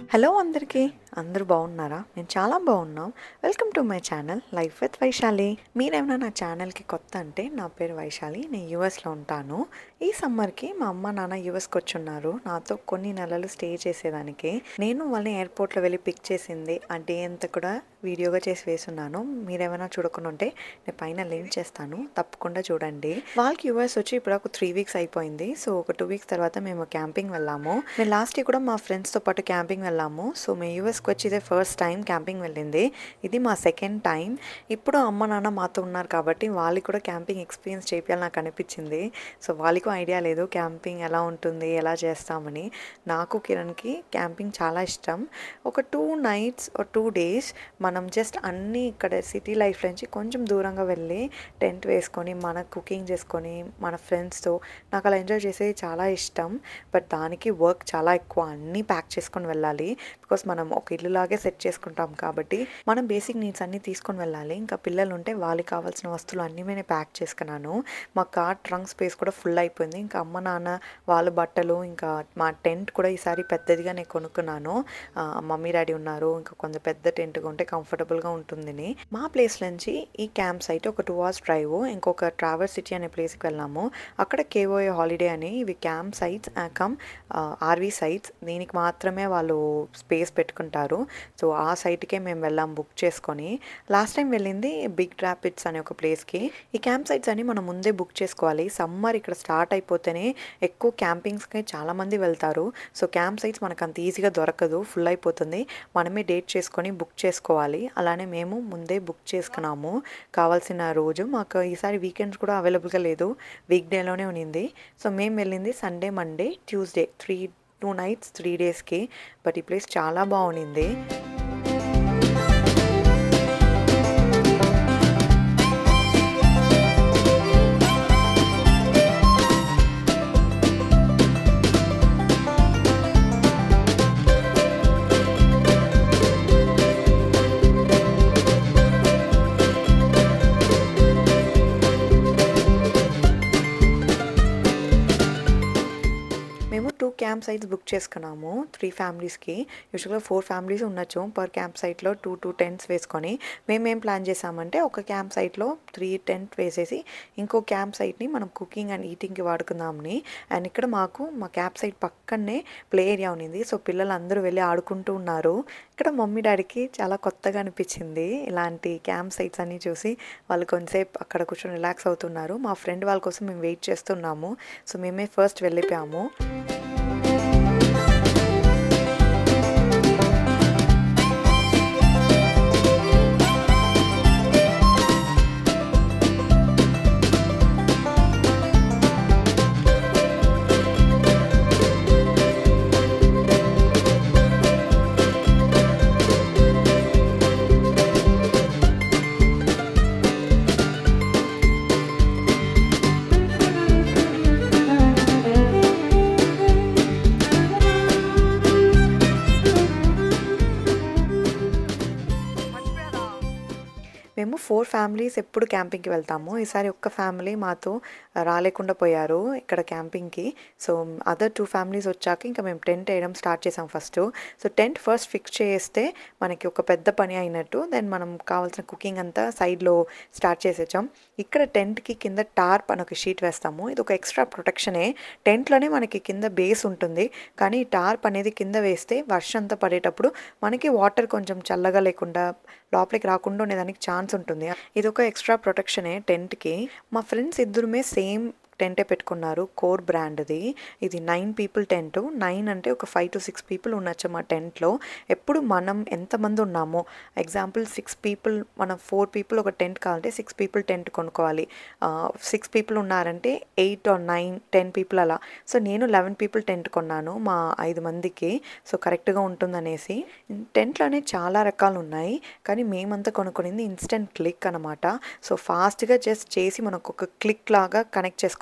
hello అందరికీ అందరూ బాగున్నారా నేను చాలా బాగున్నాం welcome to my channel life with Vaishali మీరేమైనా నా ఛానల్కి కొత్త అంటే నా పేరు వైశాలి నేను యూఎస్లో ఉంటాను ఈ సమ్మర్కి మా అమ్మ నాన్న యూఎస్కి వచ్చున్నారు నాతో కొన్ని నెలలు స్టే చేసేదానికి నేను వాళ్ళని ఎయిర్పోర్ట్లో వెళ్ళి పిక్ చేసింది ఆ డే అంతా కూడా వీడియోగా చేసి వేసున్నాను మీరేమైనా చూడకుండా ఉంటే నేను పైన లింక్ చేస్తాను తప్పకుండా చూడండి వాళ్ళకి యూఎస్ వచ్చి ఇప్పుడు ఒక త్రీ వీక్స్ అయిపోయింది సో ఒక టూ వీక్స్ తర్వాత మేము క్యాంపింగ్ వెళ్ళాము మేము లాస్ట్ ఇయర్ కూడా మా ఫ్రెండ్స్తో పాటు క్యాంపింగ్ వెళ్ళాము సో మేము యూఎస్కి వచ్చి ఇదే ఫస్ట్ టైం క్యాంపింగ్ వెళ్ళింది ఇది మా సెకండ్ టైం ఇప్పుడు అమ్మ నాన్న మాతో ఉన్నారు కాబట్టి వాళ్ళకి కూడా క్యాంపింగ్ ఎక్స్పీరియన్స్ చేయాలని నాకు అనిపించింది సో వాళ్ళకి ఐడియా లేదు క్యాంపింగ్ ఎలా ఉంటుంది ఎలా చేస్తామని నాకు కిరణ్కి క్యాంపింగ్ చాలా ఇష్టం ఒక టూ నైట్స్ టూ డేస్ మనం జస్ట్ అన్నీ ఇక్కడ సిటీ లైఫ్ నుంచి కొంచెం దూరంగా వెళ్ళి టెంట్ వేసుకొని మన కుకింగ్ చేసుకొని మన ఫ్రెండ్స్తో నాకు అలా ఎంజాయ్ చేసేది చాలా ఇష్టం బట్ దానికి వర్క్ చాలా ఎక్కువ అన్నీ ప్యాక్ చేసుకొని వెళ్ళాలి బికాస్ మనం ఒక ఇల్లులాగే సెట్ చేసుకుంటాం కాబట్టి మనం బేసిక్ నీడ్స్ అన్నీ తీసుకొని వెళ్ళాలి ఇంకా పిల్లలు ఉంటే వాళ్ళకి కావాల్సిన వస్తువులు అన్నీ నేను ప్యాక్ చేసుకున్నాను మా కార్ ట్రంక్ స్పేస్ కూడా ఫుల్ అయిపోయింది ఇంకా అమ్మ నాన్న వాళ్ళ బట్టలు ఇంకా మా టెంట్ కూడా ఈసారి పెద్దదిగా నేను కొనుక్కున్నాను ఆ, మమ్మీ డాడీ ఉన్నారు ఇంకా కొంచెం పెద్ద టెంట్గా ఉంటే కంఫర్టబుల్గా ఉంటుందని మా ప్లేస్ నుంచి ఈ క్యాంప్ సైట్ ఒక టూ అవర్స్ డ్రైవ్ ఇంకొక ట్రావెల్ సిటీ అనే ప్లేస్కి వెళ్ళాము అక్కడ కేఓఏ హాలిడే అని ఇవి camp sites come RV sites దీనికి మాత్రమే వాళ్ళు స్పేస్ పెట్టుకుంటారు సో ఆ సైట్కే మేము వెళ్ళాం బుక్ చేసుకొని లాస్ట్ టైం వెళ్ళింది బిగ్ ర్యాపిడ్స్ అనే ఒక ప్లేస్కి ఈ క్యాంప్ సైట్స్ అని మనం ముందే బుక్ చేసుకోవాలి సమ్మర్ ఇక్కడ స్టార్ట్ అయిపోతేనే ఎక్కువ క్యాంపింగ్స్కి చాలామంది వెళ్తారు సో క్యాంప్ సైట్స్ మనకు అంత ఈజీగా దొరకదు ఫుల్ అయిపోతుంది మనమే డేట్ చేసుకొని బుక్ చేసుకోవాలి అలానే మేము ముందే బుక్ చేసుకున్నాము కావాల్సిన రోజు మాకు ఈసారి వీకెండ్స్ కూడా అవైలబుల్గా లేదు వీక్ డేలోనే ఉన్నింది సో మేము వెళ్ళింది Sunday Monday Tuesday three two nights three డేస్కి బట్ ఈ ప్లేస్ చాలా బాగుండింది మేము టూ క్యాంప్ సైట్స్ బుక్ చేసుకున్నాము త్రీ ఫ్యామిలీస్కి యూజువల్గా ఫోర్ ఫ్యామిలీస్ ఉండొచ్చు పర్ క్యాంప్ సైట్లో టూ టూ టెంట్స్ వేసుకొని మేమేం ప్లాన్ చేసామంటే ఒక క్యాంప్ సైట్లో త్రీ టెంట్ వేసేసి ఇంకో క్యాంప్ సైట్ని మనం కుకింగ్ అండ్ ఈటింగ్కి వాడుకుందామని అండ్ ఇక్కడ మాకు మా క్యాంప్ సైట్ పక్కనే ప్లే ఏరియా ఉన్నింది సో పిల్లలు అందరూ వెళ్ళి ఆడుకుంటూ ఉన్నారు ఇక్కడ మమ్మీ డాడీకి చాలా కొత్తగా అనిపించింది ఇలాంటి క్యాంప్ సైట్స్ అన్నీ చూసి వాళ్ళు కొంతసేపు అక్కడ కూర్చొని రిలాక్స్ అవుతున్నారు మా ఫ్రెండ్ వాళ్ళ కోసం మేము వెయిట్ చేస్తున్నాము సో మేమే ఫస్ట్ వెళ్ళిపోయాము మేము ఫోర్ ఫ్యామిలీస్ ఎప్పుడు క్యాంపింగ్కి వెళ్తాము ఈసారి ఒక్క ఫ్యామిలీ మాతో రాలేకుండా పోయారు ఇక్కడ క్యాంపింగ్కి సో అదర్ టూ ఫ్యామిలీస్ వచ్చాక ఇంకా మేము టెంట్ వేయడం స్టార్ట్ చేసాం first so tent first fix చేస్తే మనకి ఒక పెద్ద పని అయినట్టు దెన్ మనం కావాల్సిన కుకింగ్ అంతా సైడ్లో స్టార్ట్ చేసేసాం ఇక్కడ టెంట్కి కింద టార్ప్ అని ఒక షీట్ వేస్తాము ఇది ఒక ఎక్స్ట్రా ప్రొటెక్షనే టెంట్లోనే మనకి కింద బేస్ ఉంటుంది కానీ ఈ టార్ప్ అనేది కింద వేస్తే వర్షం అంతా పడేటప్పుడు మనకి వాటర్ కొంచెం చల్లగా లేకుండా లోపలికి రాకుండా ఉండేదానికి ఛాన్స్ ఉంటుంది ఇది ఒక ఎక్స్ట్రా ప్రొటెక్షనే టెంట్కి మా ఫ్రెండ్స్ ఇద్దరుమే సేమ్ టెంటే పెట్టుకున్నారు కోర్ బ్రాండ్ది ఇది నైన్ పీపుల్ టెంట్ నైన్ అంటే ఒక ఫైవ్ టు సిక్స్ పీపుల్ ఉండొచ్చు మా టెంట్లో ఎప్పుడు మనం ఎంతమంది ఉన్నామో ఎగ్జాంపుల్ సిక్స్ పీపుల్ మనం ఫోర్ పీపుల్ ఒక టెంట్ కావాలంటే సిక్స్ పీపుల్ టెంట్ కొనుక్కోవాలి సిక్స్ పీపుల్ ఉన్నారంటే eight or nine ten people అలా సో నేను లెవెన్ పీపుల్ టెంట్ కొన్నాను మా ఐదు మందికి సో కరెక్ట్గా ఉంటుందనేసి టెంట్లోనే చాలా రకాలు ఉన్నాయి కానీ మేమంతా కొనుక్కునేది ఇన్స్టెంట్ క్లిక్ అనమాట సో ఫాస్ట్గా జస్ట్ చేసి మనకు ఒక క్లిక్ లాగా కనెక్ట్ చేసుకోవాలి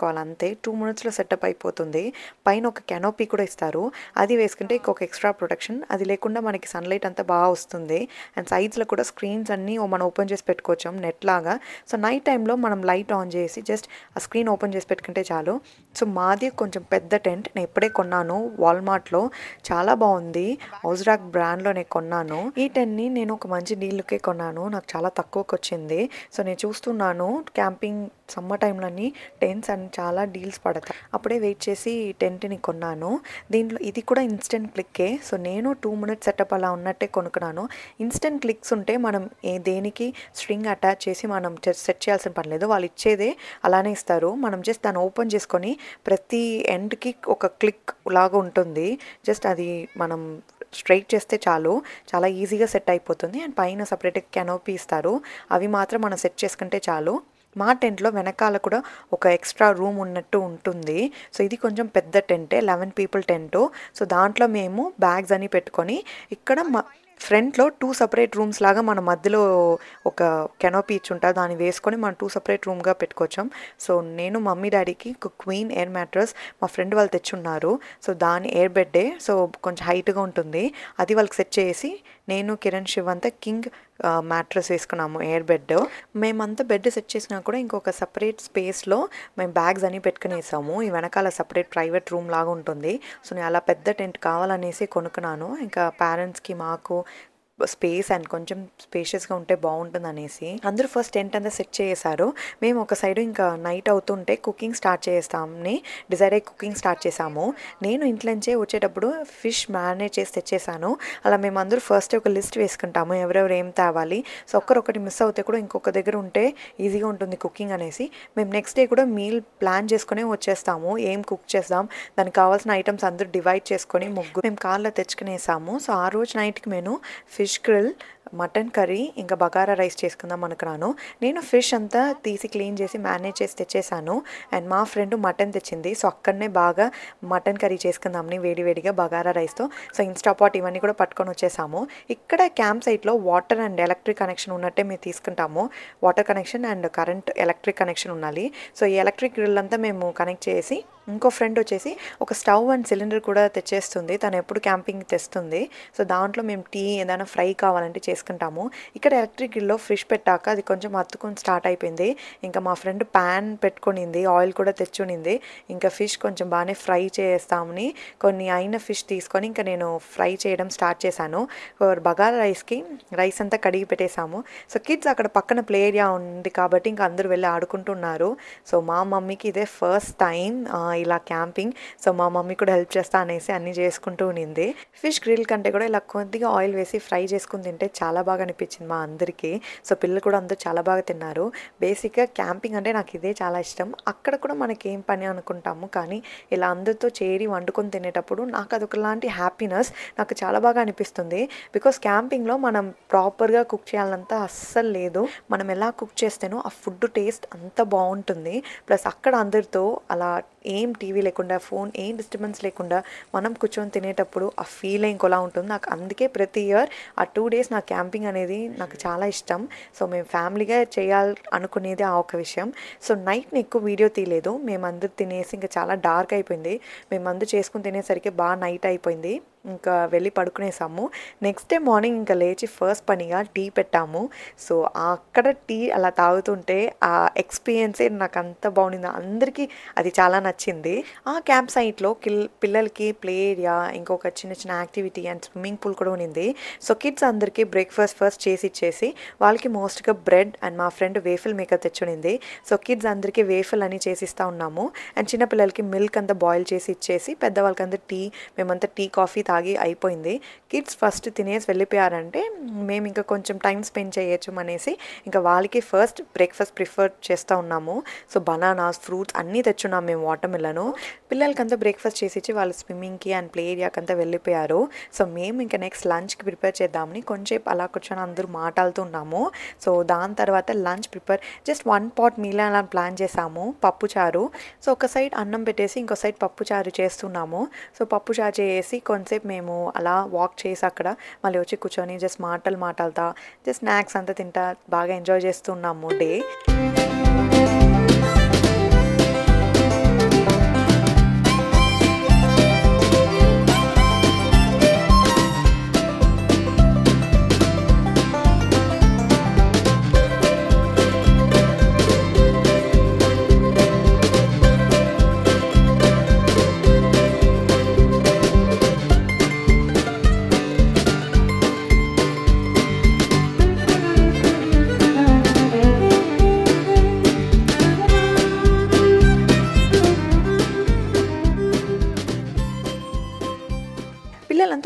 చేసుకోవాలి అంతే టూ మినిట్స్లో సెటప్ అయిపోతుంది పైన ఒక కెనోపీ కూడా ఇస్తారు అది వేసుకుంటే ఇంకొక ఎక్స్ట్రా ప్రొటెక్షన్ అది లేకుండా మనకి సన్లైట్ అంతా బాగా వస్తుంది అండ్ సైడ్స్లో కూడా స్క్రీన్స్ అన్నీ మనం ఓపెన్ చేసి పెట్టుకోవచ్చు నెట్ లాగా సో నైట్ టైంలో మనం లైట్ ఆన్ చేసి జస్ట్ ఆ స్క్రీన్ ఓపెన్ చేసి పెట్టుకుంటే చాలు సో మాది కొంచెం పెద్ద టెంట్ నేను ఇప్పుడే కొన్నాను వాల్మార్ట్లో చాలా బాగుంది ఔజ్రాక్ బ్రాండ్లో నేను కొన్నాను ఈ టెన్ని నేను ఒక మంచి డీల్కే కొన్నాను నాకు చాలా తక్కువకి వచ్చింది సో నేను చూస్తున్నాను క్యాంపింగ్ సమ్మర్ టైంలోని టెంట్స్ అని చాలా డీల్స్ పడతాయి అప్పుడే వెయిట్ చేసి ఈ టెంట్ని కొన్నాను దీంట్లో ఇది కూడా ఇన్స్టెంట్ క్లిక్కే సో నేను టూ మినిట్స్ సెటప్ అలా ఉన్నట్టే కొనుక్కున్నాను ఇన్స్టెంట్ క్లిక్స్ ఉంటే మనం ఏ దేనికి స్ట్రింగ్ అటాచ్ చేసి మనం సెట్ చేయాల్సిన పని లేదు వాళ్ళు ఇచ్చేదే అలానే ఇస్తారు మనం జస్ట్ దాన్ని ఓపెన్ చేసుకొని ప్రతి ఎండ్కి ఒక క్లిక్ లాగా ఉంటుంది జస్ట్ అది మనం స్ట్రైట్ చేస్తే చాలు చాలా ఈజీగా సెట్ అయిపోతుంది అండ్ పైన సపరేట్గా కెనోపీ ఇస్తారు అవి మాత్రం మనం సెట్ చేసుకుంటే చాలు మా టెంట్లో వెనకాల కూడా ఒక ఎక్స్ట్రా రూమ్ ఉన్నట్టు ఉంటుంది సో ఇది కొంచెం పెద్ద టెంటే లెవెన్ పీపుల్ టెంట్ సో దాంట్లో మేము బ్యాగ్స్ అని పెట్టుకొని ఇక్కడ మా ఫ్రంట్లో టూ సపరేట్ రూమ్స్ లాగా మన మధ్యలో ఒక కెనోపీ ఇచ్చి ఉంటుంది దాన్ని వేసుకొని మనం టూ సపరేట్ రూమ్గా పెట్టుకోవచ్చాం సో నేను మమ్మీ డాడీకి ఒక క్వీన్ ఎయిర్ మ్యాట్రస్ మా ఫ్రెండ్ వాళ్ళు తెచ్చున్నారు సో దాని ఎయిర్ బెడ్డే సో కొంచెం హైట్గా ఉంటుంది అది వాళ్ళకి సెట్ చేసి నేను కిరణ్ శివ్ అంతా కింగ్ మ్యాట్రస్ వేసుకున్నాము ఎయిర్ బెడ్ మేమంతా బెడ్ సెట్ చేసినా కూడా ఇంకొక సపరేట్ స్పేస్లో మేము బ్యాగ్స్ అని పెట్టుకునేసాము ఈ వెనకాల సపరేట్ ప్రైవేట్ రూమ్ లాగా ఉంటుంది సో నేను అలా పెద్ద టెంట్ కావాలనేసి కొనుక్కున్నాను ఇంకా పేరెంట్స్కి మాకు స్పేస్ అండ్ కొంచెం స్పేషియస్గా ఉంటే బాగుంటుంది అనేసి అందరూ ఫస్ట్ టెంట్ అంతా సెట్ చేశారు మేము ఒక సైడ్ ఇంకా నైట్ అవుతుంటే కుకింగ్ స్టార్ట్ చేస్తామని డిజైర్ అయ్యి కుకింగ్ స్టార్ట్ చేసాము నేను ఇంట్లోంచే వచ్చేటప్పుడు ఫిష్ మ్యారినేట్ చేసి తెచ్చేసాను అలా మేము అందరూ ఫస్ట్ ఒక లిస్ట్ వేసుకుంటాము ఎవరెవరు ఏం తేవాలి సో ఒక్కరొకటి మిస్ అవుతే కూడా ఇంకొక దగ్గర ఉంటే ఈజీగా ఉంటుంది కుకింగ్ అనేసి మేము నెక్స్ట్ డే కూడా మీల్ ప్లాన్ చేసుకుని వచ్చేస్తాము ఏం కుక్ చేద్దాం దానికి కావాల్సిన ఐటమ్స్ అందరూ డివైడ్ చేసుకొని ముగ్గురు మేము కార్లో తెచ్చుకునేసాము సో ఆ రోజు నైట్కి నేను ఫిష్ గ్రిల్ మటన్ కర్రీ ఇంకా బగారా రైస్ చేసుకుందాం అనుకున్నాను నేను ఫిష్ అంతా తీసి క్లీన్ చేసి మేనేజ్ చేసి తెచ్చేసాను అండ్ మా ఫ్రెండ్ మటన్ తెచ్చింది సో అక్కడనే బాగా మటన్ కర్రీ చేసుకుందామని వేడివేడిగా బగారా రైస్తో సో ఇన్స్టాపాట్ ఇవన్నీ కూడా పట్టుకొని వచ్చేసాము ఇక్కడ క్యాంప్ సైట్లో వాటర్ అండ్ ఎలక్ట్రిక్ కనెక్షన్ ఉన్నట్టే మేము తీసుకుంటాము water connection and current electric connection ఉండాలి సో ఈ ఎలక్ట్రిక్ గ్రిల్ అంతా మేము కనెక్ట్ చేసి ఇంకో ఫ్రెండ్ వచ్చేసి ఒక స్టవ్ అండ్ సిలిండర్ కూడా తెచ్చేస్తుంది తను ఎప్పుడు క్యాంపింగ్ తెస్తుంది సో దాంట్లో మేము టీ ఏదైనా ఫ్రై కావాలంటే చేసుకుంటాము ఇక్కడ ఎలక్ట్రిక్ గ్రిల్లో ఫిష్ పెట్టాక అది కొంచెం అత్తుకొని స్టార్ట్ అయిపోయింది ఇంకా మా ఫ్రెండ్ ప్యాన్ పెట్టుకునింది ఆయిల్ కూడా తెచ్చునింది ఇంకా ఫిష్ కొంచెం బాగానే ఫ్రై చేస్తామని కొన్ని అయిన ఫిష్ తీసుకొని ఇంకా నేను ఫ్రై చేయడం స్టార్ట్ చేశాను బగారా రైస్కి రైస్ అంతా కడిగి పెట్టేశాము సో కిడ్స్ అక్కడ పక్కన ప్లే ఏరియా ఉంది కాబట్టి ఇంకా అందరూ వెళ్ళి ఆడుకుంటున్నారు సో మా మమ్మీకి ఇదే ఫస్ట్ టైం ఇలా క్యాంపింగ్ సో మా మమ్మీ కూడా హెల్ప్ చేస్తా అనేసి అన్నీ చేసుకుంటూ ఉన్నింది ఫిష్ గ్రిల్ కంటే కూడా ఇలా కొద్దిగా ఆయిల్ వేసి ఫ్రై చేసుకుని తింటే చాలా బాగా అనిపించింది మా అందరికీ సో పిల్లలు కూడా అందరూ చాలా బాగా తిన్నారు బేసిక్గా క్యాంపింగ్ అంటే నాకు ఇదే చాలా ఇష్టం అక్కడ కూడా మనకి ఏం పని అనుకుంటాము కానీ ఇలా అందరితో చేరి వండుకొని తినేటప్పుడు నాకు అదొకలాంటి హ్యాపీనెస్ నాకు చాలా బాగా అనిపిస్తుంది బికాస్ క్యాంపింగ్లో మనం ప్రాపర్గా కుక్ చేయాలంత అస్సలు లేదు మనం ఎలా కుక్ చేస్తేనో ఆ ఫుడ్ టేస్ట్ అంత బాగుంటుంది ప్లస్ అక్కడ అందరితో అలా ఏం టీవీ లేకుండా ఫోన్ ఏం డిస్టర్బెన్స్ లేకుండా మనం కూర్చొని తినేటప్పుడు ఆ ఫీల్ ఇంకోలా ఉంటుంది నాకు అందుకే ప్రతి ఇయర్ ఆ టూ డేస్ నా క్యాంపింగ్ అనేది నాకు చాలా ఇష్టం సో మేము ఫ్యామిలీగా చేయాలి అనుకునేది ఆ ఒక విషయం సో నైట్ని ఎక్కువ వీడియో తీయలేదు మేమందరూ తినేసి ఇంకా చాలా డార్క్ అయిపోయింది మేమందరూ చేసుకుని తినేసరికి బాగా నైట్ అయిపోయింది ఇంకా వెళ్ళి పడుకునేసాము నెక్స్ట్ డే మార్నింగ్ ఇంకా లేచి ఫస్ట్ పనిగా టీ పెట్టాము సో అక్కడ టీ అలా తాగుతుంటే ఆ ఎక్స్పీరియన్సే నాకు అంత బాగుండింది అందరికీ అది చాలా నచ్చింది ఆ క్యాంప్ సైట్లో కిల్ పిల్లలకి ప్లే ఏరియా ఇంకొక చిన్న చిన్న యాక్టివిటీ అండ్ స్విమ్మింగ్ పూల్ కూడా ఉన్నింది సో కిడ్స్ అందరికీ బ్రేక్ఫాస్ట్ ఫస్ట్ చేసి ఇచ్చేసి వాళ్ళకి మోస్ట్గా బ్రెడ్ అండ్ మా ఫ్రెండ్ వేఫిల్ మేకర్ తెచ్చునింది సో కిడ్స్ అందరికీ వేఫిల్ అని చేసిస్తూ ఉన్నాము అండ్ చిన్నపిల్లలకి మిల్క్ అంతా బాయిల్ చేసి ఇచ్చేసి పెద్దవాళ్ళకి అంతా టీ మేమంతా టీ కాఫీ తాగి అయిపోయింది కిడ్స్ ఫస్ట్ తినేసి వెళ్ళిపోయారంటే మేము ఇంకా కొంచెం టైం స్పెండ్ చేయొచ్చు అనేసి ఇంకా వాళ్ళకి ఫస్ట్ బ్రేక్ఫాస్ట్ ప్రిఫర్ చేస్తూ ఉన్నాము సో బనానాస్ ఫ్రూట్స్ అన్నీ తెచ్చున్నాం మేము వాటర్ మిల్లను పిల్లలకంతా బ్రేక్ఫాస్ట్ చేసి ఇచ్చి వాళ్ళు స్విమ్మింగ్కి అండ్ ప్లే ఏరియాకి అంతా వెళ్ళిపోయారు సో మేము ఇంకా నెక్స్ట్ లంచ్కి ప్రిపేర్ చేద్దామని కొంచెం అలా కూర్చొని అందరూ మాట్లాడుతున్నాము సో దాని తర్వాత lunch prepare just one pot meal అలా ప్లాన్ చేసాము పప్పు చారు సో ఒక సైడ్ అన్నం పెట్టేసి ఇంకో సైడ్ పప్పు చారు చేస్తున్నాము సో పప్పు చారు చేసి కొంతసేపు మేము అలా వాక్ చేసి అక్కడ మళ్ళీ వచ్చి కూర్చొని జస్ట్ మాటలు మాట్లాడతా జస్ట్ స్నాక్స్ అంతా తింటా బాగా ఎంజాయ్ చేస్తున్నాము డే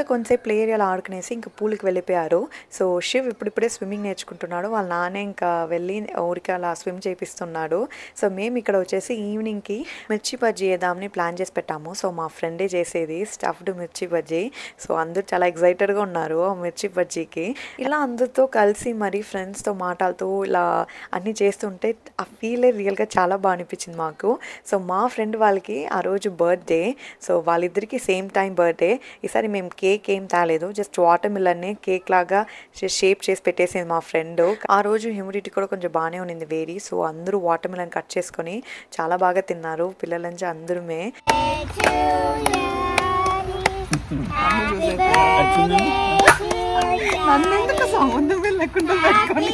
కొంతసేపు ప్లే ఏరియాలో ఆడుకునేసి ఇంకా పూల్కి వెళ్ళిపోయారు సో శివ్ ఇప్పుడిప్పుడే స్విమ్మింగ్ నేర్చుకుంటున్నాడు వాళ్ళ నాన్నే ఇంకా వెళ్ళి ఊరికి అలా స్విమ్ చేపిస్తున్నాడు సో మేము ఇక్కడ వచ్చేసి ఈవినింగ్కి మిర్చి బజ్జీ వేద్దామని ప్లాన్ చేసి పెట్టాము సో మా ఫ్రెండే చేసేది స్టఫ్డ్ మిర్చి బజ్జీ సో అందరూ చాలా ఎక్సైటెడ్గా ఉన్నారు ఆ మిర్చి బజ్జీకి ఇలా అందరితో కలిసి మరి ఫ్రెండ్స్తో మాట్లాడుతూ ఇలా అన్నీ చేస్తుంటే ఆ ఫీలే రియల్గా చాలా బాగా అనిపించింది మాకు సో మా ఫ్రెండ్ వాళ్ళకి ఆ రోజు బర్త్డే సో వాళ్ళిద్దరికి సేమ్ టైం బర్త్డే ఈసారి మేము కేక్ ఏం తాలేదు జస్ట్ వాటర్ మిల్లన్ని కేక్ లాగా షేప్ చేసి పెట్టేసింది మా ఫ్రెండ్ ఆ రోజు హ్యూమిడిటీ కూడా కొంచెం బాగానే ఉన్నింది వేడి సో అందరూ వాటర్ మిలన్ కట్ చేసుకొని చాలా బాగా తిన్నారు పిల్లల నుంచి అందరమే నన్ను ఎందుకు సంబంధం లేకుండా పెట్టుకొని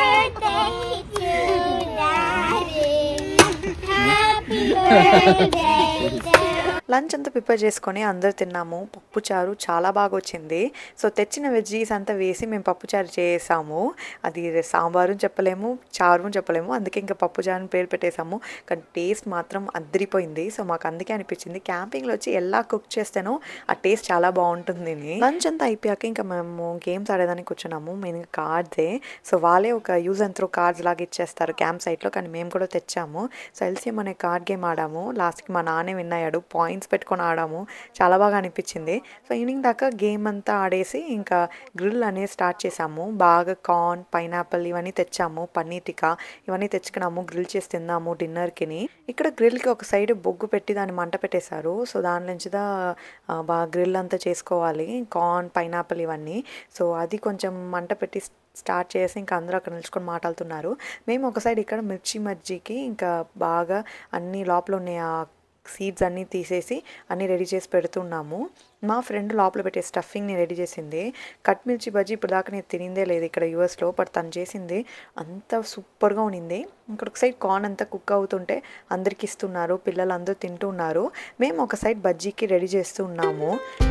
లంచ్ అంతా ప్రిపేర్ చేసుకొని అందరు తిన్నాము పప్పు చారు చాలా బాగా వచ్చింది సో తెచ్చిన వెజ్జీస్ అంతా వేసి మేము పప్పు చారు చేసాము అది సాంబారు చెప్పలేము చారు చెప్పలేము అందుకే ఇంకా పప్పు చారు అని పేరు పెట్టేసాము కానీ టేస్ట్ మాత్రం అద్దరిపోయింది సో మాకు అందుకే అనిపించింది క్యాంపింగ్లో వచ్చి ఎలా కుక్ చేస్తేనో ఆ టేస్ట్ చాలా బాగుంటుంది లంచ్ అంతా అయిపోయాక ఇంకా మేము గేమ్స్ ఆడేదానికి కూర్చున్నాము మెయిన్గా కార్డ్సే సో వాళ్ళే ఒక యూజ్ అండ్ త్రో కార్డ్స్ లాగా ఇచ్చేస్తారు క్యాంప్ సైట్లో కానీ మేము కూడా తెచ్చాము సో ఎల్సీఎం అనే కార్డ్ గేమ్ ఆడాము లాస్ట్కి మా నాన్నే విన్ అయ్యాడు పాయింట్స్ పెట్టుకొని ఆడాము చాలా బాగా అనిపించింది సో ఈవినింగ్ దాకా గేమ్ అంతా ఆడేసి ఇంకా గ్రిల్ అనేది స్టార్ట్ చేసాము బాగా కార్న్ పైనాపిల్ ఇవన్నీ తెచ్చాము పన్నీర్ టికా ఇవన్నీ తెచ్చుకున్నాము గ్రిల్ చేసి తిన్నాము డిన్నర్కి ఇక్కడ గ్రిల్కి ఒక సైడ్ బొగ్గు పెట్టి దాన్ని మంట పెట్టేశారు సో దాని నుంచి దా ఆ, బాగా గ్రిల్ అంతా చేసుకోవాలి కార్న్ పైనాపిల్ ఇవన్నీ సో అది కొంచెం మంట పెట్టి స్టార్ట్ చేసి ఇంకా అందరూ అక్కడ నిల్చుకొని మాట్లాడుతున్నారు మేము ఒక సైడ్ ఇక్కడ మిర్చి మజ్జికి ఇంకా బాగా అన్ని లోపల ఉన్న ఆ సీడ్స్ అన్నీ తీసేసి అన్నీ రెడీ చేసి పెడుతున్నాము మా ఫ్రెండ్ లోపల పెట్టే స్టఫింగ్ని రెడీ చేసింది కట్ మిర్చి బజ్జీ ఇప్పుడు దాకా నేను తినిందే లేదు ఇక్కడ యూఎస్లో బట్ తను చేసింది అంత సూపర్గా ఉన్నింది ఇక్కడ ఒక సైడ్ కార్న్ అంతా కుక్ అవుతుంటే అందరికి ఇస్తున్నారు పిల్లలు అందరూ తింటున్నారు మేము ఒక సైడ్ బజ్జీకి రెడీ చేస్తూ ఉన్నాము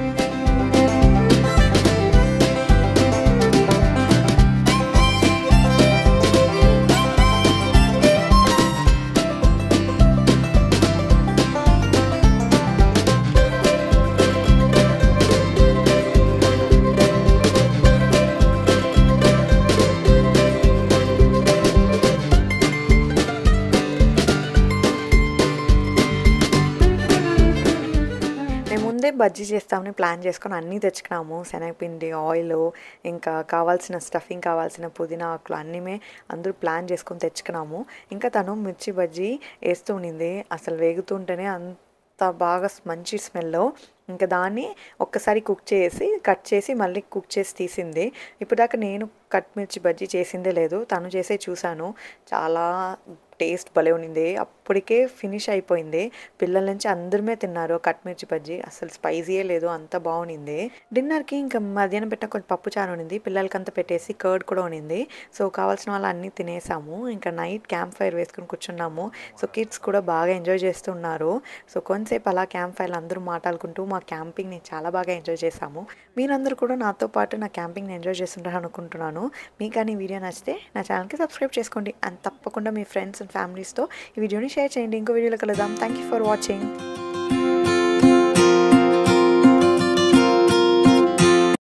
మేము ముందే బజ్జీ చేస్తామని ప్లాన్ చేసుకొని అన్నీ తెచ్చుకున్నాము శనగపిండి ఆయిల్ ఇంకా కావాల్సిన స్టఫింగ్ కావాల్సిన పుదీనా ఆకులు అన్నీ మే అందరూ ప్లాన్ చేసుకొని తెచ్చుకున్నాము ఇంకా తను మిర్చి బజ్జీ వేస్తూ ఉన్నింది అసలు వేగుతుంటేనే అంత బాగా మంచి స్మెల్ ఇంకా దాన్ని ఒక్కసారి కుక్ చేసి కట్ చేసి మళ్ళీ కుక్ చేసి తీసింది ఇప్పుడు దాకా నేను కట్ మిర్చి బజ్జీ చేసిందే లేదు తను చేసే చూశాను చాలా టేస్ట్ భలే ఉన్నింది అప్పటికే ఫినిష్ అయిపోయింది పిల్లల నుంచి అందరమే తిన్నారు కట్ మిర్చి బజ్జీ అసలు స్పైసీయే లేదు అంత బాగునింది డిన్నర్కి ఇంకా మధ్యాహ్నం పెట్టిన కొంచెం పప్పు చారు ఉన్నింది పిల్లలకంతా పెట్టేసి కర్డ్ కూడా ఉన్నింది సో కావాల్సిన వాళ్ళు అన్నీ తినేసాము ఇంకా నైట్ క్యాంప్ ఫైర్ వేసుకుని కూర్చున్నాము సో కిడ్స్ కూడా బాగా ఎంజాయ్ చేస్తున్నారు సో కొంతసేపు అలా క్యాంప్ ఫైర్ అందరూ మాట్లాడుకుంటూ మా క్యాంపింగ్ని చాలా బాగా ఎంజాయ్ చేసాము మీరందరూ కూడా నాతో పాటు నా క్యాంపింగ్ని ఎంజాయ్ చేస్తుంటారు అనుకుంటున్నాను మీకు కానీ ఈ వీడియో నచ్చితే నా ఛానల్కి సబ్స్క్రైబ్ చేసుకోండి అండ్ తప్పకుండా మీ ఫ్రెండ్స్ అండ్ ఫ్యామిలీస్తో ఈ వీడియోని షేర్ చేయండి ఇంకో వీడియోలో కలుద్దాం థ్యాంక్ యూ ఫర్ వాచింగ్